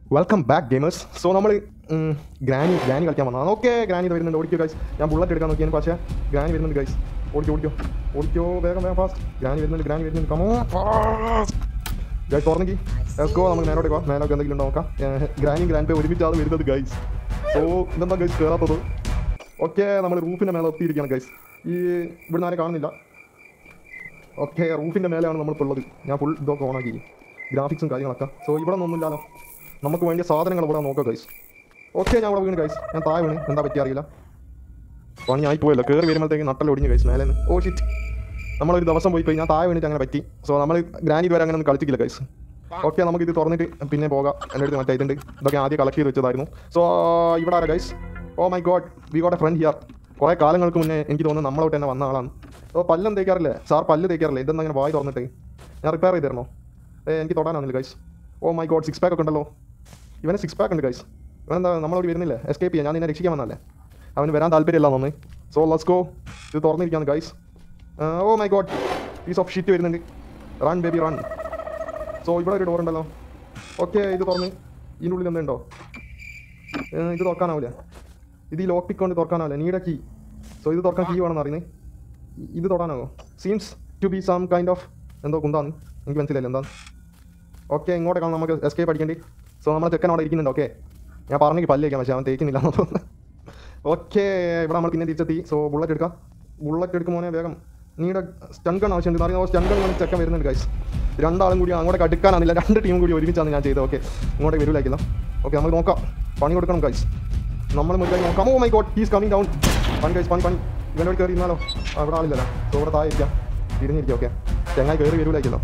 Welcome back gamers so നമ്മൾ Granny Granny കളിക്കാൻ വന്നതാണ് ഓക്കെ ഗ്രാനി വരുന്നുണ്ട് ഓടിക്കോ ഗൈസ് ഞാൻ ബുള്ളറ്റ് എടുക്കാൻ നോക്കിയാണ് പക്ഷേ ഗ്രാനി വരുന്നുണ്ട് ഗൈസ് ഓടിക്കോ ഓടിക്കോ ഓടിക്കോ വേഗം വേഗം ഫാസ്റ്റ് ഗ്രാനി വരുന്നുണ്ട് ഗ്രാനി വരുന്നുണ്ട് കമോ ഗൈസ് തുറന്നെങ്കിൽ എസ്കോ നമുക്ക് നേരോട്ട് പോകാം മേലൊക്കെ എന്തെങ്കിലും ഉണ്ടോ നോക്കാം ഗ്രാനി ഗ്രാൻഡ് പേ ഒരുമിച്ചാണ് വരുന്നത് ഗൈസ് സോ ഇതെന്താ ഗൈസ് കയറാത്തത് ഓക്കെ നമ്മൾ റൂഫിൻ്റെ മേലെ എത്തിയിരിക്കുകയാണ് ഗൈസ് ഈ ഇവിടുന്ന് ആരും കാണുന്നില്ല ഓക്കെ റൂഫിൻ്റെ മേലെയാണ് നമ്മൾ ഉള്ളത് ഞാൻ ഫുൾ ഇതൊക്കെ ഓണാക്കി ഗ്രാഫിക്സും കാര്യങ്ങളൊക്കെ സോ ഇവിടെ ഒന്നുമില്ലല്ലോ നമുക്ക് വേണ്ടിയ സാധനങ്ങൾ ഇവിടെ നോക്കാം ഗൈസ് ഓക്കെ ഞാൻ ഇവിടെ വീണ് ഗൈസ് ഞാൻ താഴെ വീണ് എന്താ പറ്റി അറിയില്ല പണി ആയി പോയല്ലോ കയറി വരുമ്പോഴത്തേക്ക് നട്ടൽ ഒടിഞ്ഞു ഗൈസ് മേലെ ഓ ഷിറ്റ് നമ്മളൊരു ദിവസം പോയി പോയി ഞാൻ താഴെ വീണിട്ട് അങ്ങനെ പറ്റി സോ നമ്മൾ ഗ്രാൻഡ് വരെ അങ്ങനെ ഒന്നും കളിച്ചിട്ടില്ല ഗൈസ് ഓക്കെ നമുക്ക് ഇത് തുറന്നിട്ട് പിന്നെ പോകാം എൻ്റെ അടുത്ത് മറ്റേ ഇതുണ്ട് ഇതൊക്കെ ആദ്യം കളക്ട് ചെയ്ത് വെച്ചതായിരുന്നു സോ ഇവിടെ ആരാ guys oh my god we got a friend here കുറേ കാലങ്ങൾക്ക് മുന്നേ എനിക്ക് തോന്നുന്നു നമ്മളോട്ട് തന്നെ വന്ന ആളാണ് ഓ പല്ലും തേക്കാറില്ലേ സാർ പല്ല് തേക്കാറില്ലേ ഇതെന്താ അങ്ങനെ വായി തുറന്നിട്ട് ഞാൻ റിപ്പയർ ചെയ്ത് തരണോ ഏ എനിക്ക് തൊടാനാണെന്നില്ല guys oh my god six pack ഒക്കെ ഉണ്ടല്ലോ ഇവന് സിക്സ് പാക്ക് ഉണ്ട് ഗൈസ് ഇവനെന്താ നമ്മളോട് വരുന്നില്ലേ എസ്കേപ്പ് ചെയ്യാൻ ഞാൻ നിന്നെ രക്ഷിക്കാൻ വന്നല്ലേ അവന് വരാൻ താല്പര്യമില്ല തോന്നി സോ ലെറ്റ്സ് ഗോ ഇത് തുറന്നിരിക്കുകയാണ് guys oh my god piece of shit വരുന്നുണ്ട് റൺ ബേബി റൺ സോ ഇവിടെ ഒരു ഡോർ ഉണ്ടല്ലോ ഓക്കെ ഇത് തുറന്ന് ഇതിൻ്റെ ഉള്ളിൽ എന്തുണ്ടോ ഏ, ഇത് തുറക്കാനാവില്ല ഇത് ഈ ലോക്ക് പിക്ക് കൊണ്ട് തുറക്കാനാവില്ല നീടെ കീ സോ ഇത് തുറക്കാൻ കീ വേണമെന്ന് അറിയുന്നത് ഇത് തൊടാനാവോ seems to be some kind of എന്തോ കുന്താന്ന് എനിക്ക് മനസ്സിലായില്ല എന്താണ് ഓക്കെ ഇങ്ങോട്ടേക്കാണ് നമുക്ക് എസ്കേപ്പ് അടിക്കേണ്ടി സോ നമ്മളെ ചെക്കൻ അവിടെ ഇരിക്കുന്നുണ്ട് ഓക്കെ ഞാൻ പറഞ്ഞെങ്കിൽ പല്ലേക്കാം പക്ഷേ അവൻ തേക്കുന്നില്ല എന്ന് തോന്നുന്നു ഓക്കെ ഇവിടെ നമ്മൾ പിന്നെ തിരിച്ചെത്തി സോ ബുള്ളറ്റ് എടുക്കാം ബുള്ളറ്റ് എടുക്കുമോനെ വേഗം നീടെ സ്റ്റൺ ഗൺ ആവശ്യമുണ്ട് അറിയാമോ സ്റ്റൺ ഗൺ ചെക്കൻ വരുന്നുണ്ട് ഗൈസ് രണ്ടാളും കൂടി അങ്ങോട്ട് അടുക്കാനാണില്ല രണ്ട് ടീമും കൂടി ഒരുമിച്ചാണ് ഞാൻ ചെയ്തത് ഓക്കെ ഇങ്ങോട്ട് വരൂലാക്കില്ല ഓക്കെ നമുക്ക് നോക്കാം പണി കൊടുക്കണം ഗൈസ് നമ്മൾ മുഴുവൻ നോക്കാം oh my god he's coming down പണി ഗൈസ് പണി പണി ഇവനോട് കയറി ഇരുന്നാലോ ആ ഇവിടെ ആളില്ലല്ലോ സോ ഇവിടെ താഴെ ഇരിക്കാം തിരിഞ്ഞിരിക്കാം ഓക്കെ ചെങ്ങായി കയറി വരൂലാക്കിയല്ലോ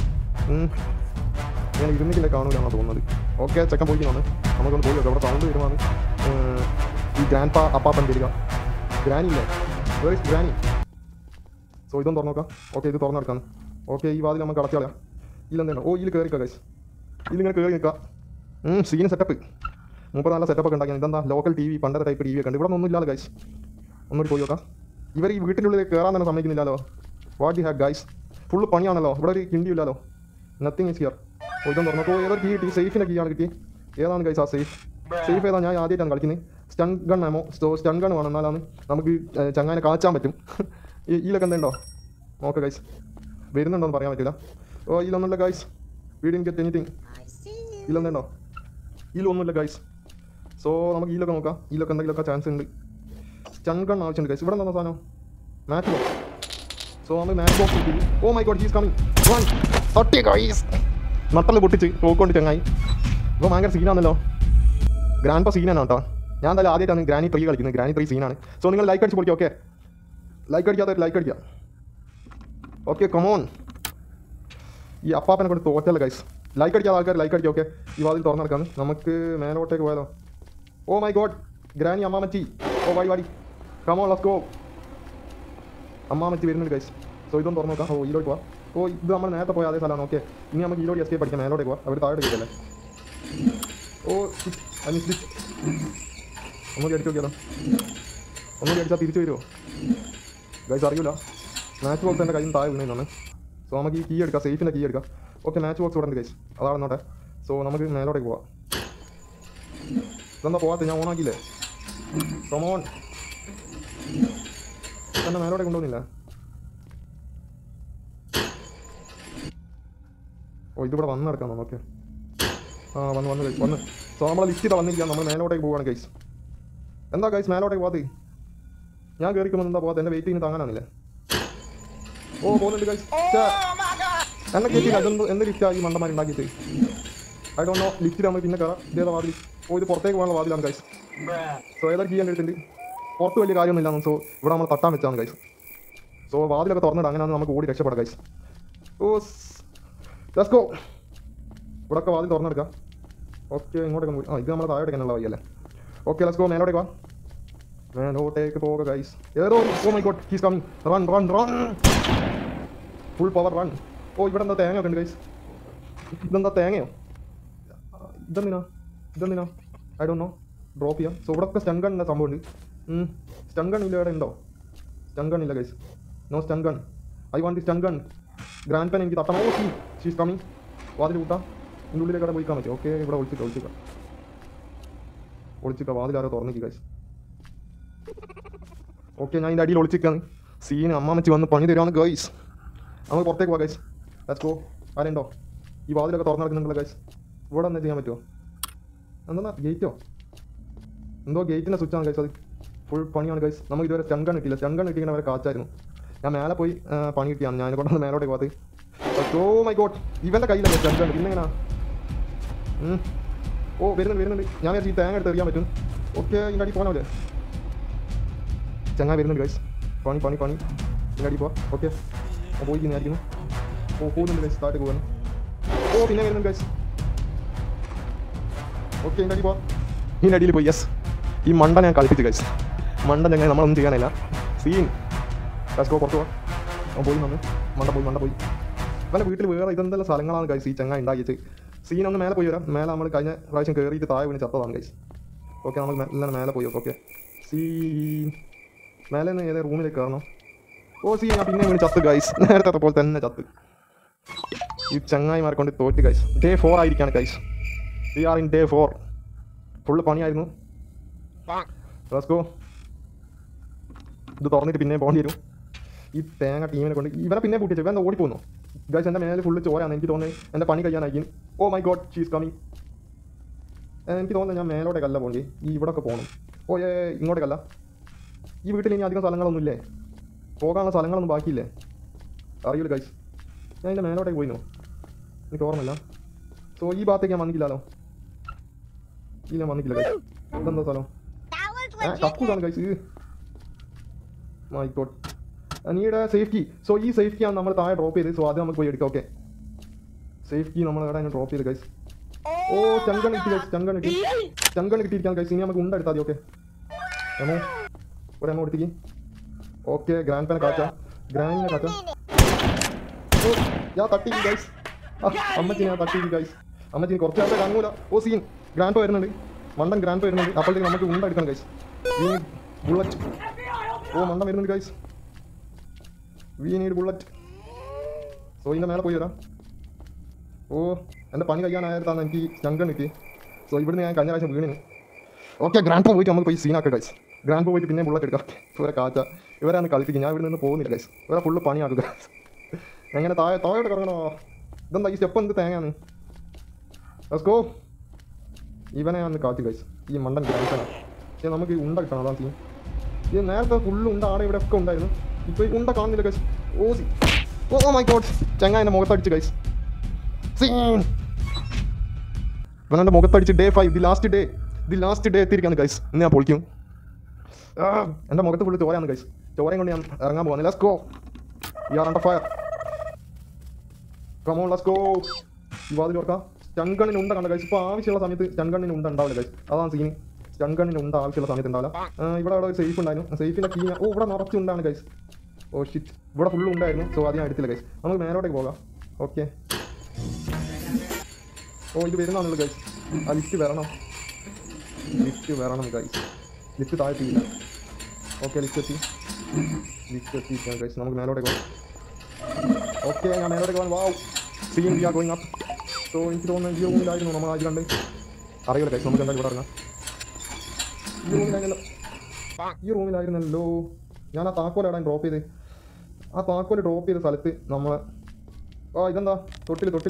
ഞാൻ ഇരുന്നിട്ടില്ല കാണൂലെന്നാണ് തോന്നുന്നത് ഓക്കെ ചെക്കൻ പോയിക്കാണ് നമുക്കൊന്ന് പോയി നോക്കാം ഇവിടെ സൗണ്ട് വരുവാണ് ഈ ഗ്രാൻഡ് പാ അപ്പാപ്പൻ വരിക ഗ്രാനി ഇല്ലേ വേർ ഇസ് ഗ്രാനി സോ ഇതൊന്ന് തുറന്നു നോക്കാം ഓക്കെ ഇത് തുറന്നെടുക്കാം ഓക്കെ ഈ വാതിൽ നമുക്ക് അടച്ചു കളയാം ഇതിലെന്താണ് ഓ ഇതിൽ കയറിക്കാം ഗൈസ് ഇതിലിങ്ങനെ കയറി നിൽക്കാം സീൻ സെറ്റപ്പ് മുമ്പ് നല്ല സെറ്റപ്പ് ഒക്കെ ഉണ്ടാക്കിയാണ് ഇതെന്താ ലോക്കൽ ടി വി പണ്ടത്തെ ടൈപ്പ് ടി വി ഒക്കെ ഉണ്ട് ഇവിടെ ഒന്നും ഇല്ലാതെ ഗൈസ് ഒന്നുകൂടി പോയി നോക്കാം ഇവർ ഈ വീട്ടിൻ്റെ ഉള്ളിൽ കയറാൻ തന്നെ സമ്മതിക്കുന്നില്ലല്ലോ what you have guys full പണിയാണല്ലോ ഇവിടെ ഒരു കിണ്ടി ഇല്ലല്ലോ നത്തിങ് ഈസ് ഹിയർ ഓ ഇതൊന്നും തുറന്നു അപ്പോൾ ഏതൊരു കീ കിട്ടി സേഫിൻ്റെ കീ ആണ് കിട്ടി ഏതാണ് ഗൈസ് ആ സേഫ് സേഫ് ഏതാ ഞാൻ ആദ്യമായിട്ടാണ് കളിക്കുന്നത് stun gun ammo so stun gun വേണം എന്നാലാണ് നമുക്ക് ഏർ, ചങ്ങാനെ കാച്ചാൻ പറ്റും ഈ ഇതിലൊക്കെ എന്തുണ്ടോ നോക്കാം ഗൈസ് വരുന്നുണ്ടോ എന്ന് പറയാൻ പറ്റില്ല ഓ ഇതിലൊന്നുമില്ല guys video get anything I see you. ഇതിലെന്തുണ്ടോ ഇതിലൊന്നുമില്ല ഗൈസ് സോ നമുക്ക് ഇതിലൊക്കെ നോക്കാം ഇതിലൊക്കെ എന്തെങ്കിലുമൊക്കെ ചാൻസ് ഉണ്ട് സ്റ്റൺ ഗൺ ആവശ്യമുണ്ട് ഗൈസ് ഇവിടെ എന്താ സാധനം മാച്ച് ബോക്സ് സോ നമ്മൾ മാച്ച് ബോക്സ് കിട്ടി oh my god he's coming one തട്ടി ഗൈസ് നട്ടല് പൊട്ടിച്ച് പോയിക്കൊണ്ട് ചങ്ങായി ഇപ്പോൾ ഭയങ്കര സീനാണല്ലോ ഗ്രാൻഡ് പ സീനാണ് കേട്ടോ ഞാൻ എന്തായാലും ആദ്യമായിട്ടാണ് ഗ്രാനി ത്രീ കളിക്കുന്നത് ഗ്രാനി ത്രീ സീനാണ് സോ നിങ്ങൾ ലൈക്ക് അടിച്ച് പൊളിക്കുക ഓക്കെ ലൈക്ക് അടിക്കാത്ത ലൈക്ക് അടിക്കുക ഓക്കെ കൊമോൺ ഈ അപ്പാപ്പനെ കൊണ്ട് തോറ്റല്ല ഗൈസ് ലൈക്ക് അടിക്കാത്ത ആൾക്കാർ ലൈക്ക് അടിക്കുക ഓക്കെ ഈ വാതിൽ തുറന്നെടുക്കാണ് നമുക്ക് മേലോട്ടേക്ക് പോയാലോ ഓ മൈ ഗോഡ് ഗ്രാനി അമ്മാമച്ചി ഓ വാടി വാടി കമോൺ ലെറ്റ്സ് ഗോ അമ്മാമച്ചി വരുന്നുണ്ട് ഗൈസ് സോ ഇതൊന്ന് തുറന്നു നോക്കാം ഓ ഇതിലോട്ട് പോവാം ഓ ഇത് നമ്മൾ നേരത്തെ പോയ അതേ സ്ഥലമാണ് ഓക്കെ ഇനി നമുക്ക് ഇതിലോട്ട് എസ്കേപ്പ് പഠിക്കാം മേലോട്ടേക്ക് പോവാം അവർ താഴെ കിട്ടിയല്ലേ ഓ ഐ മിസ് ദിസ് ഒന്നുകൂടി അടിച്ചു നോക്കിയാലോ ഒന്നുകൂടി അടിച്ചാൽ തിരിച്ചു വരുമോ ഗൈസ് അറിയില്ല മാച്ച് ബോക്സ് എൻ്റെ കയ്യിൽ നിന്ന് താഴെ വീണതാണ് സോ നമുക്ക് ഈ കീ എടുക്കാം സേഫിൻ്റെ കീ എടുക്കാം ഓക്കെ മാച്ച് ബോക്സ് ഇവിടെ ഉണ്ട് ഗൈസ് അതാണ് നോട്ടെ സോ നമുക്ക് മേലോട്ടേക്ക് പോവാം ഇതെന്താ പോവാത്ത ഞാൻ ഓണാക്കിയില്ലേ കമോൺ എന്നെ മേലോട്ടേക്ക് കൊണ്ടുപോകുന്നില്ല ഓ ഇതിവിടെ വന്ന് നടക്കാം നമുക്ക് ആ വന്ന് വന്ന് ഗൈസ് വന്ന് സോ നമ്മളെ ലിസ്റ്റ് ചെയ്താൽ വന്നിരിക്കാം നമ്മൾ മേലോട്ടേക്ക് പോവുകയാണ് ഗൈസ് എന്താ ഗൈസ് മേലോട്ടേക്ക് പോകാതെ ഞാൻ കയറിക്കുമ്പോൾ എന്താ പോകാതെ എൻ്റെ വെയിറ്റ് ചെയ്യുന്ന താങ്ങാനാണില്ലേ ഓ പോകുന്നുണ്ട് ഗൈസ് എന്നെ കേട്ടില്ല അതെന്ത് എന്ത് ലിഫ്റ്റാണ് ഈ മണ്ടന്മാർ ഉണ്ടാക്കിയിട്ട് ഐ ഡോ നോ ലിഫ്റ്റിൽ നമ്മൾ പിന്നെ കയറാം ഇതേതാ വാതിൽ ഓ ഇത് പുറത്തേക്ക് പോകാനുള്ള വാതിലാണ് ഗൈസ് സോ ഏതൊരു കീ എൻ്റെ അടുത്തുണ്ട് പുറത്ത് വലിയ കാര്യമൊന്നുമില്ല സോ ഇവിടെ നമ്മൾ തട്ടാൻ വെച്ചാണ് ഗൈസ് സോ വാതിലൊക്കെ തുറന്നിട്ട് അങ്ങനെയാണ് നമുക്ക് ഓടി രക്ഷപ്പെടാം ഗൈസ് ഓ ലെറ്റ്സ് ഗോ ഇവിടെ ഒക്കെ വാതിൽ തുറന്നെടുക്കാം ഓക്കെ ഇങ്ങോട്ടേക്ക് പോയി ആ ഇത് നമ്മൾ താഴെ എടുക്കാനുള്ള വഴിയല്ലേ ഓക്കെ ലെറ്റ്സ് ഗോ മേലോട്ടേക്ക് വാ മേലോട്ടേക്ക് പോവുക ഗൈസ് ഏതോ oh my god he's coming run run run full power run ഓ ഇവിടെ എന്താ തേങ്ങ ഒക്കെ ഉണ്ട് ഗൈസ് ഇതെന്താ തേങ്ങയോ ഇതെന്തിനാ ഇതെന്തിനാ ഐ ഡോ നോ ഡ്രോപ്പ് ചെയ്യാം സോ ഇവിടെ ഒക്കെ സ്റ്റൺ ഗണ്ണിൻ്റെ സംഭവമുണ്ട് സ്റ്റൺ ഗൺ ഇല്ല ഇവിടെ ഉണ്ടോ സ്റ്റൺ ഗൺ ഇല്ല guys no stun gun I want the stun gun grandpa എനിക്ക് തട്ടണം ഓ ഷീ ഷീസ് കമ്മിങ് വാതിൽ കൂട്ടാം ഇതിൻ്റെ ഉള്ളിലേക്ക് അവിടെ പോയിക്കാൻ പറ്റും ഓക്കെ ഇവിടെ ഒളിച്ചിക്ക ഒളിച്ചിക്ക ഒളിച്ചിക്ക വാതിലാരോ തുറന്നിക്ക് ഗൈസ് ഓക്കെ ഞാൻ ഇതിൻ്റെ അടിയിൽ ഒളിച്ചിക്കാണ് സീന് അമ്മാമ്മച്ചി വന്ന് പണി തരുവാണ് ഗൈസ് നമുക്ക് പുറത്തേക്ക് പോവാം ഗൈസ് ലെറ്റ്സ് ഗോ ആരുണ്ടോ ഈ വാതിലൊക്കെ തുറന്നു നടക്കുന്നുണ്ടല്ലോ ഗൈസ് ഇവിടെ എന്താ ചെയ്യാൻ പറ്റുമോ എന്താ ഗേറ്റോ എന്തോ ഗേറ്റിൻ്റെ സ്വിച്ചാണ് ഗൈസ് അത് ഫുൾ പണിയാണ് ഗൈസ് നമുക്ക് ഇതുവരെ സ്റ്റൺ ഗൺ കിട്ടിയില്ല സ്റ്റൺ ഗൺ കിട്ടിയ വരെ കാച്ചായിരുന്നു ഞാൻ മേലെ പോയി ആ, പണി കിട്ടിയാണ് ഞാൻ കൊണ്ടുവന്ന് മേലോട്ടേക്ക് പോകാത്ത ഓ മൈ ഗോഡ് ഇവൻ്റെ കയ്യിലല്ലേ സ്റ്റൺ ഗൺ പിന്നെ എങ്ങനെയാ ഉം. ഓ വരുന്നുണ്ട് വരുന്നുണ്ട് ഞാൻ വിചാരിച്ചു ഈ തേങ്ങ എടുത്ത് എറിയാൻ പറ്റും ഓക്കെ ഇതിൻ്റെ അടി പോകാനല്ലേ ചങ്ങായി വരുന്നുണ്ട് ഗൈസ് പണി പണി പണി ഇതിൻ്റെ അടി പോവാം ഓക്കെ പോയി വിചാരിക്കുന്നു ഓ പോകുന്നുണ്ട് ഗൈസ് താഴേക്ക് പോകുന്നു ഓ പിന്നെ വരുന്നുണ്ട് ഗൈസ് ഓക്കെ ഇതിൻ്റെ അടി പോവാം ഇതിൻ്റെ അടിയിൽ പോയി യെസ് ഈ മണ്ട ഞാൻ കളിപ്പിച്ചു ഗൈസ് മണ്ട ഞങ്ങൾ നമ്മളൊന്നും ചെയ്യാനില്ല സീൻ ഗോ പുറത്തു പോവാം അവൻ പോയി വന്ന് മണ്ട പോയി മണ്ട പോയി ഇവൻ്റെ വീട്ടിൽ വേറെ ഇതെന്തെല്ലാം സ്ഥലങ്ങളാണ് ഗൈസ് ഈ ചങ്ങ ഉണ്ടാക്കിയത് സീൻ ഒന്ന് മേലെ പോയി വരാം മേലെ നമ്മൾ കഴിഞ്ഞ പ്രാവശ്യം കയറിയിട്ട് താഴെ വീണ് ചത്തതാണ് ഗൈസ് ഓക്കെ നമുക്ക് മെല്ലെ മേലെ പോയി ഓക്കെ സീൻ മേലെ നിന്ന് ഏതേ റൂമിലേക്ക് കയറണം ഓ സീൻ ഞാൻ പിന്നെ വീണ് ചത്ത് ഗൈസ് നേരത്തെ പോലെ തന്നെ ചത്ത് ഈ ചങ്ങായിമാരെ കൊണ്ട് തോറ്റ് ഗൈസ് ഡേ ഫോർ ആയിരിക്കാണ് guys we are in day four full പണിയായിരുന്നു റസ്കോ ഇത് തുറന്നിട്ട് പിന്നെ പോകേണ്ടി വരും ഈ തേങ്ങ ടീമിനെ കൊണ്ട് ഇവനെ പിന്നെ പൂട്ടിച്ചു ഇവൻ ഓടിപ്പോന്നു ഗൈസ് എൻ്റെ മേലെ ഫുള്ള് ചോരാണ് എനിക്ക് തോന്നുന്നത് എൻ്റെ പണി കഴിയാനായിരിക്കും oh my god she's coming എനിക്ക് തോന്നുന്നത് ഞാൻ മേലോട്ടേക്കല്ല പോകേണ്ടി ഈ ഇവിടെയൊക്കെ പോകണം ഓ ഏ ഇങ്ങോട്ടേക്കല്ല ഈ വീട്ടിൽ ഇനി അധികം സ്ഥലങ്ങളൊന്നും ഇല്ലേ പോകാനുള്ള സ്ഥലങ്ങളൊന്നും ബാക്കിയില്ലേ അറിയില്ല ഗൈസ് ഞാൻ ഇതിൻ്റെ മേലോട്ടേക്ക് പോയിനോ എനിക്ക് ഓർമ്മയില്ല സോ ഈ ഭാഗത്തേക്ക് ഞാൻ വന്നിട്ടില്ലല്ലോ ഈ ഞാൻ വന്നിട്ടില്ല ഗൈസ് ഇതെന്താ സ്ഥലം That was ആ legit. കക്കൂസാണ് ഗൈസ് മൈ ഗോഡ് നീയുടെ സേഫ്റ്റി സോ ഈ സേഫ്റ്റി ആണ് നമ്മൾ താഴെ ഡ്രോപ്പ് ചെയ്ത് സോ അത് നമുക്ക് പോയി എടുക്കാം ഓക്കെ സേഫ്റ്റി നമ്മൾ എവിടെ ഡ്രോപ്പ് ചെയ്ത് ഗൈസ് ഓ ചങ്കൺ കിട്ടി ഗൈസ് ചങ്കൺ കിട്ടി ചങ്കൺ കിട്ടിയിരിക്കാൻ ഗൈസ് ഇനി നമുക്ക് ഉണ്ടെടുത്താൽ മതി ഓക്കെ എമോ ഒരു എമോ എടുത്തേക്ക് ഓക്കെ ഗ്രാൻഡ് പേനെ കാച്ച ഗ്രാൻഡിനെ കാച്ച ഓ ഞാൻ തട്ടി ഗൈസ് അമ്മച്ചിനെ ഞാൻ തട്ടി ഗൈസ് അമ്മച്ചിന് കുറച്ച് നേരത്തെ കാണൂല ഓ സീൻ ഗ്രാൻഡ് വരുന്നുണ്ട് മണ്ടൻ ഗ്രാൻഡ് വരുന്നുണ്ട് അപ്പോഴത്തേക്ക് നമുക്ക് ഉണ്ടെടുക്കണം ഗൈസ് വി നീഡ് ബുള്ളറ്റ് ഓ മണ്ടൻ വരുന്നുണ്ട് guys we need bullet so ഇതിൻ്റെ മേലെ പോയി വരാം ഓ എൻ്റെ പണി കഴിയാനായിട്ടാണ് എനിക്ക് ചങ്കൺ കിട്ടി സോ ഇവിടുന്ന് ഞാൻ കഴിഞ്ഞ പ്രാവശ്യം വീണിന് ഓക്കെ ഗ്രാൻഡ് പോയിട്ട് നമുക്ക് പോയി സീനാക്കാം ഗൈസ് ഗ്രാൻഡ് പോയിട്ട് പിന്നെ ബുള്ളറ്റ് എടുക്കാം ഇവരെ കാച്ച ഇവരാണ് കളിപ്പിക്കും ഞാൻ ഇവിടെ നിന്ന് പോകുന്നില്ല ഗൈസ് ഇവരെ ഫുള്ള് പണിയാക്കുക എങ്ങനെ താഴെ താഴോട്ട് കിടക്കണോ ഇതെന്താ ഈ സ്റ്റെപ്പ് എന്ത് തേങ്ങയാണ് ലെറ്റ്സ് ഗോ ഇവനെ ഞാൻ കാത്തി ഗൈസ് ഈ മണ്ടൻ ഗ്രാൻഡാണ് പക്ഷേ നമുക്ക് ഈ ഉണ്ട കിട്ടണം അതാണ് സീൻ ഇത് നേരത്തെ ഫുള്ള് ഉണ്ട ആടെ ഇവിടെ ഒക്കെ ഉണ്ടായിരുന്നു ഇപ്പോൾ ഈ ഉണ്ട കാണുന്നില്ല guys oh see oh my god ചങ്ങ എൻ്റെ മുഖത്തടിച്ച് ഗൈസ് സീൻ ഇവനെൻ്റെ മുഖത്തടിച്ച് day five the last day the last day എത്തിയിരിക്കാണ് ഗൈസ് ഇന്ന് ഞാൻ പൊളിക്കും ആ, എൻ്റെ മുഖത്ത് ഫുള്ള് ചോരയാണ് ഗൈസ് ചോരയും കൊണ്ട് ഞാൻ ഇറങ്ങാൻ പോകുന്നത് let's go you are under fire come on let's go ഈ വാതിൽ ഓർക്കാം സ്റ്റൺഗണ്ണിന് ഉണ്ട കണ്ട ഗൈസ് ഇപ്പോൾ ആവശ്യമുള്ള സമയത്ത് സ്റ്റൺഗണ്ണിന് ഉണ്ട ഉണ്ടാവില്ല ഗൈസ് അതാണ് സീന് സ്റ്റൺഗണ്ണിന് ഉണ്ട ആവശ്യമുള്ള സമയത്ത് ഉണ്ടാവില്ല ആ, ഇവിടെ അവിടെ ഒരു സേഫ് ഉണ്ടായിരുന്നു സേഫിൻ്റെ കീ ഓ ഇവിടെ നിറച്ച് ഉണ്ടാണ് ഗൈസ് ഓ ഷിറ്റ് ഇവിടെ ഫുള്ള് ഉണ്ടായിരുന്നു സോ അത് ഞാൻ എടുത്തില്ല ഗൈസ് നമുക്ക് മേലോട്ടേക്ക് പോകാം ഓക്കെ ഓ ഇത് വരുന്നതാണല്ലോ ഗൈസ് ആ ലിഫ്റ്റ് വരണം ലിഫ്റ്റ് വരണം ഗൈസ് ലിഫ്റ്റ് താഴ്ത്തിയില്ല ഓക്കെ ലിഫ്റ്റ് എത്തി ലിഫ്റ്റ് എത്തിയിരിക്കാം ഗൈസ് നമുക്ക് മേലോട്ടേക്ക് പോകാം ഓക്കെ ഞാൻ മേലോട്ടേക്ക് പോകാൻ wow scene we are going up so എനിക്ക് തോന്നുന്നു ഈ റൂമിലായിരുന്നു നമ്മൾ ആദ്യം കണ്ട് അറിയില്ല ഗൈസ് നമുക്ക് എന്തായാലും ഇവിടെ ഇറങ്ങാം ഈ റൂമിലായിരുന്നല്ലോ ഈ റൂമിലായിരുന്നല്ലോ ഞാൻ ആ താക്കോൽ എവിടെ ഡ്രോപ്പ് ചെയ്ത് ആ താക്കോൽ ഡ്രോപ്പ് ചെയ്ത സ്ഥലത്ത് നമ്മൾ ആ ഇതെന്താ തൊട്ടിൽ തൊട്ടിൽ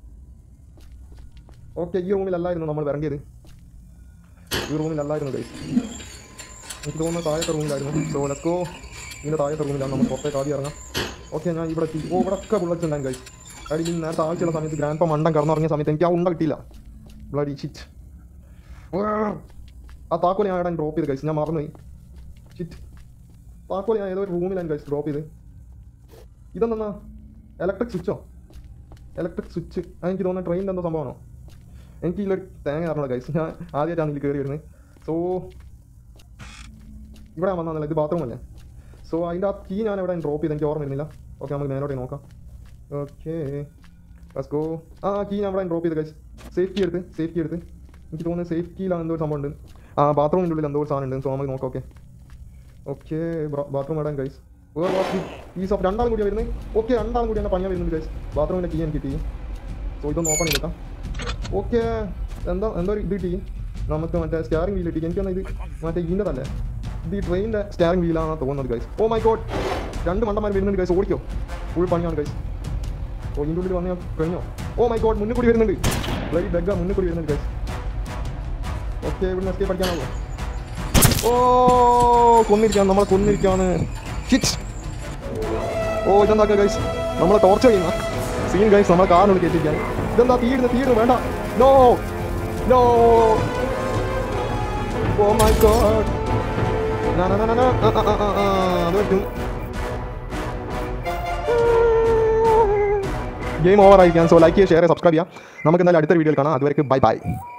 ഓക്കെ ഈ റൂമിലല്ലായിരുന്നു നമ്മൾ ഇറങ്ങിയത് ഈ റൂമിലല്ലായിരുന്നു ഗൈസ് എനിക്ക് തോന്നുന്നു താഴത്തെ റൂമിലായിരുന്നു സോ ലെറ്റ്സ് ഗോ ഇതിൻ്റെ താഴത്തെ റൂമിലാണ് നമ്മൾ പുറത്തേക്ക് ആദ്യം ഇറങ്ങാം ഓക്കെ ഞാൻ ഇവിടെ എത്തി ഓ ഇവിടെ ഒക്കെ ബുള്ളറ്റ്സ് ഉണ്ടായിരുന്നു ഗൈസ് അടി ഈ നേരത്തെ ആവശ്യമുള്ള സമയത്ത് ഗ്രാൻഡ് പ മണ്ടം കടന്നിറങ്ങിയ സമയത്ത് എനിക്ക് ആ ഉണ്ട കിട്ടിയില്ല ബ്ലഡി ഷിറ്റ് ആ താക്കോൽ ഞാൻ ഇവിടെ ഡ്രോപ്പ് ചെയ്ത് ഗൈസ് ഞാൻ മറന്നുപോയി ഷിറ്റ് താക്കോൽ ഞാൻ ഏതോ ഒരു റൂമിലാണ് ഗൈസ് ഡ്രോപ്പ് ചെയ്ത് ഇതെന്താ ഇലക്ട്രിക് സ്വിച്ചോ ഇലക്ട്രിക് സ്വിച്ച് എനിക്ക് തോന്നുന്നത് ട്രെയിനിൻ്റെ എന്തോ സംഭവമാണോ എനിക്ക് ഇതിലൊരു തേങ്ങ അറിഞ്ഞത് ഗൈസ് ഞാൻ ആദ്യമായിട്ടാണ് ഇതിൽ കയറി വരുന്നത് സോ ഇവിടെ വന്നതല്ല ഇത് ബാത്റൂം അല്ലേ സോ അതിൻ്റെ ആ കീ ഞാൻ ഇവിടെ ഡ്രോപ്പ് ചെയ്ത് എനിക്ക് ഓർമ്മ വരുന്നില്ല ഓക്കെ നമുക്ക് മേലോട്ട് നോക്കാം ഓക്കെ ഗോ ആ കീ ഞാൻ ഇവിടെ ഡ്രോപ്പ് ചെയ്ത് ഗൈസ് സേഫ്റ്റി എടുത്ത് സേഫ്റ്റി എടുത്ത് എനിക്ക് തോന്നുന്നത് സേഫ്റ്റിയിലാണ് എന്തോ ഒരു സംഭവം ഉണ്ട് ആ ബാത്റൂമിൻ്റെ ഉള്ളിൽ എന്തോ ഒരു സാധനം ഉണ്ട് സോ നമുക്ക് നോക്കാം ഓക്കെ ഓക്കെ ബാത്റൂം ഇടാൻ ഗൈസ് ഈ സോഫ് രണ്ടാളും കൂടി വരുന്നത് ഓക്കെ രണ്ടാളും കൂടി എന്നെ പണിയാൻ വരുന്നുണ്ട് ഗൈസ് ബാത്റൂമിൻ്റെ കീ എനിക്ക് കിട്ടി സോ ഇതൊന്ന് ഓപ്പൺ ചെയ്തേക്കാം ഓക്കെ എന്താ എന്താ ഒരു ഇത് കിട്ടി നമുക്ക് മറ്റേ സ്റ്റാറിംഗ് വീൽ കിട്ടി എനിക്കൊന്ന് ഇത് മറ്റേ ഇതിൻ്റെ തന്നെ ഇത് ഈ ട്രെയിനിൻ്റെ സ്റ്റാറിംഗ് വീലാണെന്ന് തോന്നുന്നത് ഗൈസ് ഓ മൈ ഗോഡ് രണ്ട് മണ്ടന്മാർ വരുന്നുണ്ട് ഗൈസ് ഓടിക്കോ ഫുൾ പണിയാണ് ഗൈസ് ഓ ഇതിൻ്റെ ഉള്ളിൽ വന്നു കഴിഞ്ഞോ ഓ മൈ ഗോഡ് മുന്നിൽ കൂടി വരുന്നുണ്ട് ബ്ലൈ ബെഗ മുന്നിൽ കൂടി വരുന്നുണ്ട് ഗൈസ് ഓക്കെ ഇവിടുന്ന് എസ്കേപ്പ് അടിക്കാനാവോ ഓ കൊന്നിരിക്കാണ് നമ്മളെ കൊന്നിരിക്കാണ് ഹിറ്റ് ഓ ഇതെന്താക്കുക ഗൈസ് നമ്മളെ ടോർച്ചർ ചെയ്യുന്ന സീൻ ഗൈസ് നമ്മളെ കാറിനുള്ളിൽ കയറ്റിരിക്കാൻ ഇതെന്താ തീരുന്നു തീരുന്നു വേണ്ട no no oh my god അത് പറ്റും ഗെയിം ഓവർ ആയിരിക്കാം സോ ലൈക്ക് ചെയ്യുക ഷെയർ സബ്സ്ക്രൈബ് ചെയ്യാം നമുക്ക് എന്തായാലും അടുത്ത വീഡിയോയിൽ കാണാം അതുവരെ ബൈ ബൈ